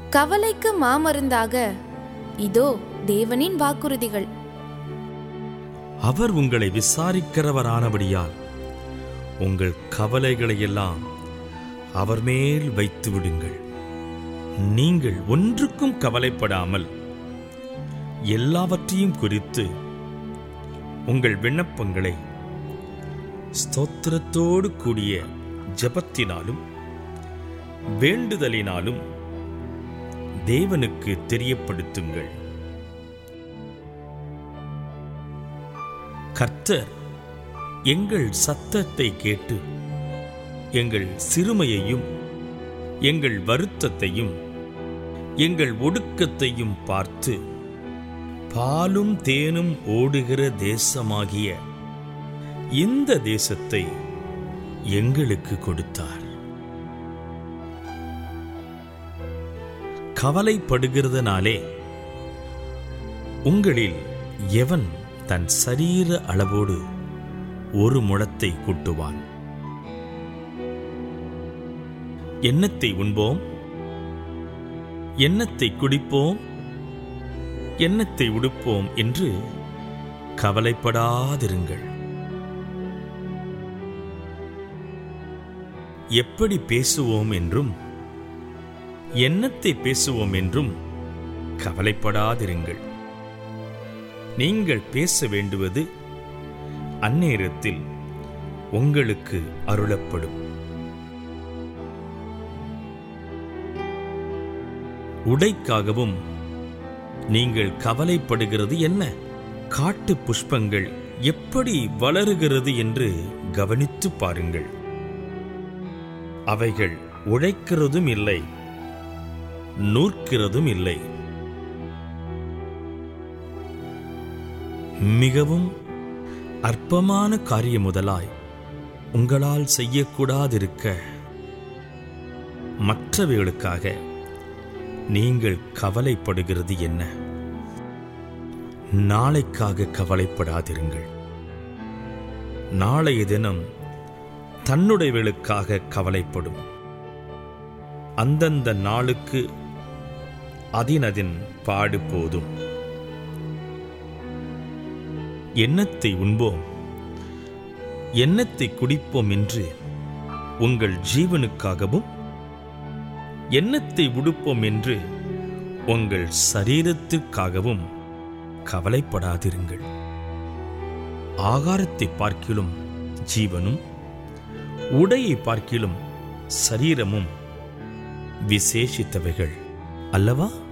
கவலைக்கு மாமருந்தாக இதோ தேவனின் வாக்குறுதிகள் அவர் உங்களை விசாரிக்கிறவரானபடியால் உங்கள் கவலைகளை எல்லாம் அவர் மேல் வைத்து விடுங்கள் நீங்கள் ஒன்றுக்கும் கவலைப்படாமல் எல்லாவற்றையும் குறித்து உங்கள் விண்ணப்பங்களை ஸ்தோத்திரத்தோடு கூடிய ஜெபத்தினாலும் வேண்டுதலினாலும் தேவனுக்கு தெரியப்படுத்துங்கள் கர்த்தர் எங்கள் சத்தத்தை கேட்டு எங்கள் சிறுமையையும் எங்கள் வருத்தத்தையும் எங்கள் ஒடுக்கத்தையும் பார்த்து பாலும் தேனும் ஓடுகிற தேசமாகிய இந்த தேசத்தை எங்களுக்கு கொடுத்தார் கவலைப்படுகிறதுனாலே உங்களில் எவன் தன் சரீர அளவோடு ஒரு முழத்தை கூட்டுவான் எண்ணத்தை உண்போம் எண்ணத்தை குடிப்போம் எண்ணத்தை உடுப்போம் என்று கவலைப்படாதிருங்கள் எப்படி பேசுவோம் என்றும் எண்ணத்தை பேசுவோம் என்றும் கவலைப்படாதிருங்கள் நீங்கள் பேச வேண்டுவது அந்நேரத்தில் உங்களுக்கு அருளப்படும் உடைக்காகவும் நீங்கள் கவலைப்படுகிறது என்ன காட்டு புஷ்பங்கள் எப்படி வளருகிறது என்று கவனித்து பாருங்கள் அவைகள் உழைக்கிறதும் இல்லை நூற்கிறதும் இல்லை மிகவும் அற்பமான காரியம் முதலாய் உங்களால் செய்யக்கூடாதிருக்க மற்றவைகளுக்காக நீங்கள் கவலைப்படுகிறது என்ன நாளைக்காக கவலைப்படாதிருங்கள் நாளைய தினம் தன்னுடையவர்களுக்காக கவலைப்படும் அந்தந்த நாளுக்கு அதினதின் பாடு போதும் எண்ணத்தை உண்போம் எண்ணத்தை குடிப்போம் என்று உங்கள் ஜீவனுக்காகவும் எண்ணத்தை உடுப்போம் என்று உங்கள் சரீரத்திற்காகவும் கவலைப்படாதிருங்கள் ஆகாரத்தை பார்க்கிலும் ஜீவனும் உடையை பார்க்கிலும் சரீரமும் விசேஷித்தவைகள் அல்லவா